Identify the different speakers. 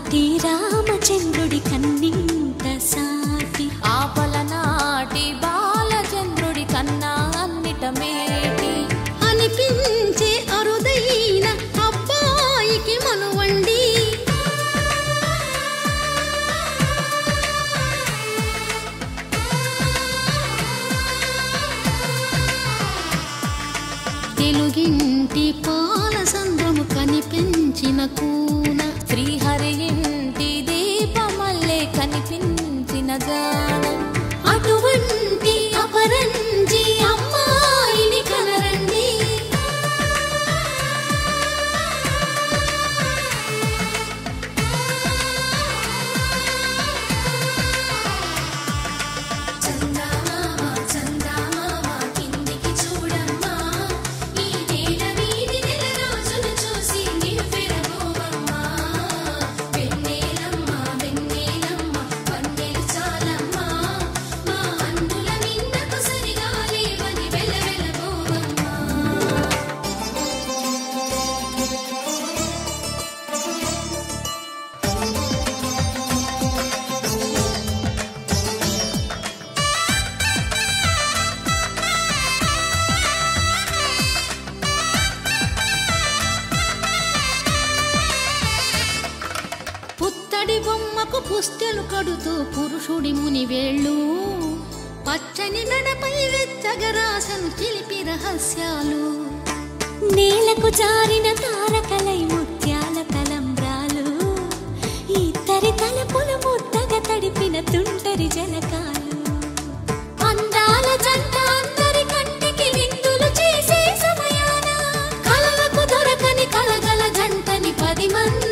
Speaker 1: ఆనాటి రామచంద్రుడి కన్నింత సాటి
Speaker 2: ఆపలనాటి బాలచంద్రుడి కన్నా అన్నిట మేటి
Speaker 3: అనిపించే అరుదైన అబ్బాయికి మనువండి తెలుగింటి పాల సంద్రము కనిపించిన కూన
Speaker 2: శ్రీహరి ఇంటి దీపమల్లే కనిపించిన జాడ
Speaker 3: అటువంటి అపరంజి అమ్మాయిని కనరండి చందమామ చందమామ కిందికి చూడమ్మా ఈ నేల వీధి నెల రోజులు చూసి నివ్వెరబోవమ్మా వెన్నెలమ్మ వెన్నెలమ్మ పన్నెలు చాలమ్మా మా అందుల నిన్నకు సరిగా లేవని వెలవెలబోవమ్మా పుత్తడి బొమ్మకు పుస్తెలు కడుతూ పురుషుడి ముని వేళ్ళు పచ్చని మెడపై వెచ్చగరాసను చిలిపి రహస్యాలు
Speaker 1: నేలకు జారిన తారకలై ముత్యాల తలంబ్రాలు ఇద్దరి తలపులు ముద్దగా తడిపిన తుంటరి జలకాలు
Speaker 3: అందాల జంట అందరి కంటికి విందులు చేసే సమయాన కలలకు దొరకని కలగల జంటని పది మంది